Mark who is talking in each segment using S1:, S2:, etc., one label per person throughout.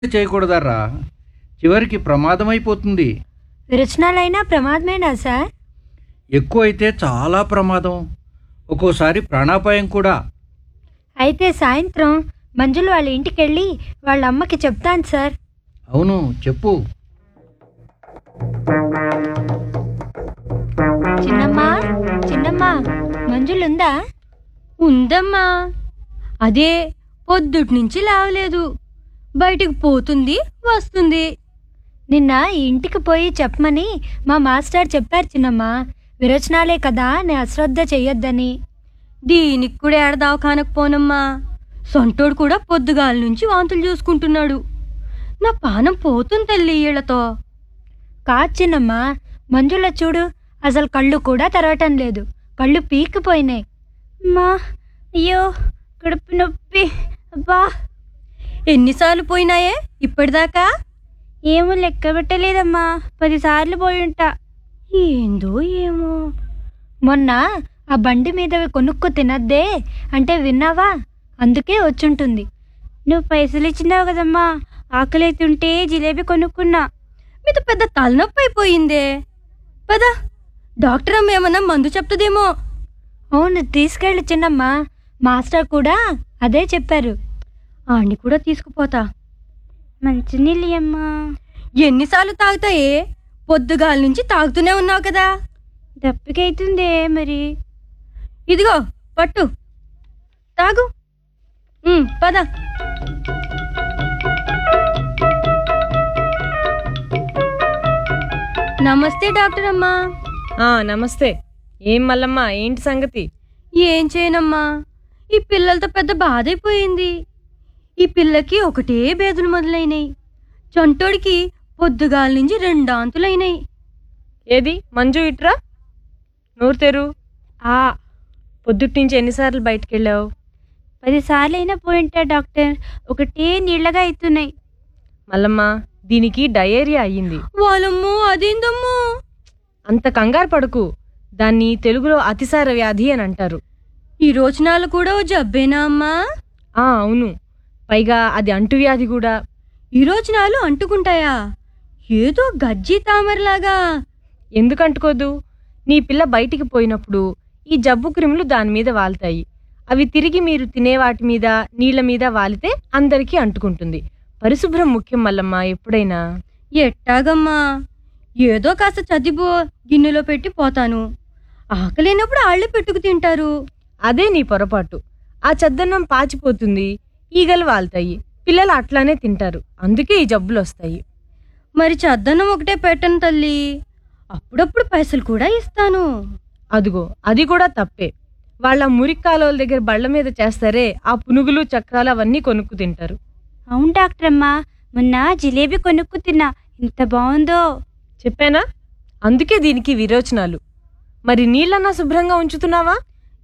S1: చేయకూడదర్రా చివరికి ప్రమాదమైపోతుంది
S2: విరచనాలైనా ప్రమాదమేనా సార్
S1: ఎక్కువైతే చాలా ప్రమాదం ఒక్కోసారి ప్రాణాపాయం కూడా
S2: అయితే సాయంత్రం మంజులు వాళ్ళ ఇంటికి వెళ్ళి వాళ్ళ అమ్మకి చెప్తాను సార్
S1: అవును చెప్పు
S2: చిన్నమ్మా చిన్నమ్మా మంజులుందా
S3: ఉందమ్మా అదే పొద్దుటి నుంచి లేవలేదు బయటికి పోతుంది వస్తుంది
S2: నిన్న ఈ ఇంటికి పోయి చెప్పమని మా మాస్టర్ చెప్పారు చిన్నమ్మా విరచనాలే కదా నేను అశ్రద్ధ చెయ్యొద్దని
S3: దీనికి కూడా ఏడ దవాఖానకు పోనమ్మా సొంటోడు కూడా పొద్దుగాల నుంచి వాంతులు చూసుకుంటున్నాడు నా పానం పోతుంది తల్లి వీళ్ళతో
S2: కాదు చిన్నమ్మా మంజుల చూడు అసలు కళ్ళు కూడా తెరవటం లేదు కళ్ళు పీకిపోయినాయి మా అయ్యో కడుపు నొప్పి అబ్బా
S3: ఎన్నిసార్లు పోయినాయే ఇప్పటిదాకా
S2: ఏమో లెక్క పెట్టలేదమ్మా పదిసార్లు పోయి ఉంటా
S3: ఏందో ఏమో
S2: మొన్న ఆ బండి మీద కొనుక్కు తినద్దే అంటే విన్నావా అందుకే వచ్చుంటుంది నువ్వు పైసలు ఇచ్చినావు కదమ్మా ఆకలి అవుతుంటే జిలేబీ కొనుక్కున్నా
S3: మీద పెద్ద తలనొప్పి అయిపోయిందే పద డాక్టర్ అమ్మ ఏమన్నా మందు చెప్తుందేమో
S2: అవును తీసుకెళ్ళి చిన్నమ్మా మాస్టర్ కూడా అదే చెప్పారు
S3: ఆడిని కూడా తీసుకుపోతా
S2: మంచినీళ్ళు అమ్మా
S3: ఎన్నిసార్లు తాగుతాయే పొద్దుగాల నుంచి తాగుతూనే ఉన్నావు కదా
S2: దప్పికైతుందే మరి
S3: ఇదిగో పట్టు తాగు ఉమ్, పద నమస్తే డాక్టర్ అమ్మా
S4: ఆ నమస్తే ఏం మల్లమ్మ ఏంటి సంగతి
S3: ఏం చేయనమ్మా ఈ పిల్లలతో పెద్ద బాధ అయిపోయింది ఈ పిల్లకి ఒకటే బేదులు మొదలైనాయి చంటోడికి పొద్దుగాల నుంచి రెండాంతులైనాయి
S4: ఏది మంజు ఇట్రా నోరు తెరు ఆ పొద్దుటి నుంచి ఎన్నిసార్లు బయటికి వెళ్ళావు
S2: పదిసార్లు అయినా పోయింటా డాక్టర్ ఒకటే నీళ్ళగా అవుతున్నాయి
S4: మల్లమ్మ దీనికి డయేరియా అయ్యింది
S3: వాళ్ళమ్మో అదేందమ్మో
S4: అంత కంగారు పడకు దాన్ని తెలుగులో అతిసార వ్యాధి అని అంటారు
S3: ఈ రోజునాలు కూడా ఓ జబ్బేనా అమ్మా
S4: ఆ అవును పైగా అది అంటువ్యాధి కూడా
S3: ఈ రోజునాలు అంటుకుంటాయా ఏదో గజ్జి తామరలాగా
S4: ఎందుకు అంటుకోదు నీ పిల్ల బయటికి పోయినప్పుడు ఈ జబ్బు క్రిములు దాని మీద వాలుతాయి అవి తిరిగి మీరు తినే వాటి మీద నీళ్ళ మీద వాలితే అందరికీ అంటుకుంటుంది పరిశుభ్రం ముఖ్యం మల్లమ్మ ఎప్పుడైనా
S3: ఎట్టాగమ్మా ఏదో కాస్త చదిబో గిన్నెలో పెట్టి పోతాను ఆకలేనప్పుడు ఆళ్ళే పెట్టుకు తింటారు
S4: అదే నీ పొరపాటు ఆ చద్దన్నం పాచిపోతుంది ఈగలు వాళ్తాయి పిల్లలు అట్లానే తింటారు అందుకే ఈ జబ్బులు వస్తాయి
S3: మరి చద్దన్నం ఒకటే పెట్టను తల్లి అప్పుడప్పుడు పైసలు కూడా ఇస్తాను
S4: అదిగో అది కూడా తప్పే వాళ్ళ మురికి కాలువల దగ్గర బళ్ళ మీద చేస్తారే ఆ పునుగులు చక్రాలు అవన్నీ కొనుక్కు తింటారు
S2: అవును డాక్టర్ అమ్మా మొన్న జిలేబీ కొనుక్కు తిన్నా ఎంత బాగుందో
S4: చెప్పానా అందుకే దీనికి విరోచనాలు మరి నీళ్ళన్నా శుభ్రంగా ఉంచుతున్నావా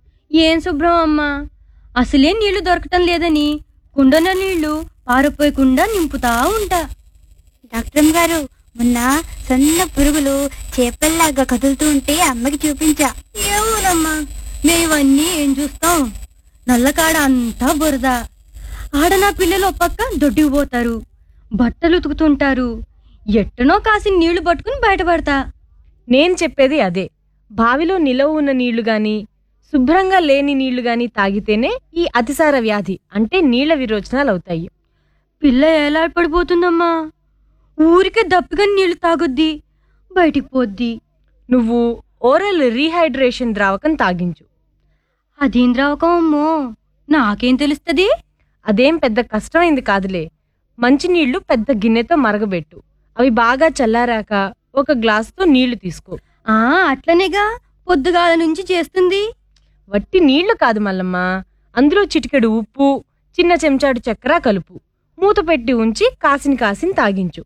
S3: ఏం శుభ్రం అమ్మా అసలే నీళ్లు దొరకటం లేదని కుండన నీళ్లు పారిపోయకుండా నింపుతా ఉంటా
S2: డాక్టర్ గారు మొన్న సన్న పురుగులు చేపల్లాగా కదులుతూ ఉంటే అమ్మకి చూపించా
S3: ఏమోనమ్మా మేమన్నీ ఏం చూస్తాం నల్లకాడ అంతా బురద ఆడ నా పిల్లలు ఒక పక్క దొడ్డికి పోతారు బట్టలు ఉతుకుతుంటారు ఎట్టనో కాసి నీళ్లు పట్టుకుని బయటపడతా
S4: నేను చెప్పేది అదే బావిలో నిలవ ఉన్న నీళ్లు గాని శుభ్రంగా లేని నీళ్లు గాని తాగితేనే ఈ అతిసార వ్యాధి అంటే నీళ్ల విరోచనాలు అవుతాయి
S3: పిల్ల ఎలా పడిపోతుందమ్మా ఊరికే దప్పిగా నీళ్లు తాగొద్ది బయటికి పోద్ది
S4: నువ్వు ఓరల్ రీహైడ్రేషన్ ద్రావకం తాగించు
S3: అదేం ద్రావకం అమ్మో నాకేం తెలుస్తుంది
S4: అదేం పెద్ద కష్టమైంది కాదులే మంచినీళ్లు పెద్ద గిన్నెతో మరగబెట్టు అవి బాగా చల్లారాక ఒక గ్లాసుతో నీళ్లు తీసుకో
S3: ఆ అట్లనేగా పొద్దుగాల నుంచి చేస్తుంది
S4: వట్టి నీళ్లు కాదు మల్లమ్మ అందులో చిటికెడు ఉప్పు చిన్న చెంచాడు చక్కెర కలుపు మూత పెట్టి ఉంచి కాసిని కాసిని తాగించు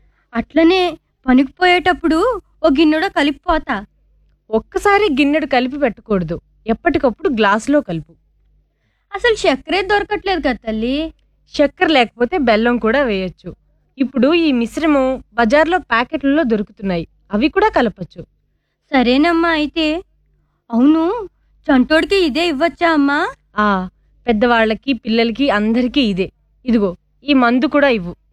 S3: అట్లనే పనికి పోయేటప్పుడు ఓ గిన్నెలో కలిపిపోతా
S4: ఒక్కసారి గిన్నెడు కలిపి పెట్టకూడదు ఎప్పటికప్పుడు గ్లాసులో కలుపు
S3: అసలు చక్కెరే దొరకట్లేదు కదా తల్లి
S4: చక్కెర లేకపోతే బెల్లం కూడా వేయొచ్చు ఇప్పుడు ఈ మిశ్రమం బజార్లో ప్యాకెట్లలో దొరుకుతున్నాయి అవి కూడా కలపచ్చు
S3: సరేనమ్మా అయితే అవును చంటోడికి ఇదే ఇవ్వచ్చా అమ్మా
S4: ఆ పెద్దవాళ్ళకి పిల్లలకి అందరికీ ఇదే ఇదిగో ఈ మందు కూడా ఇవ్వు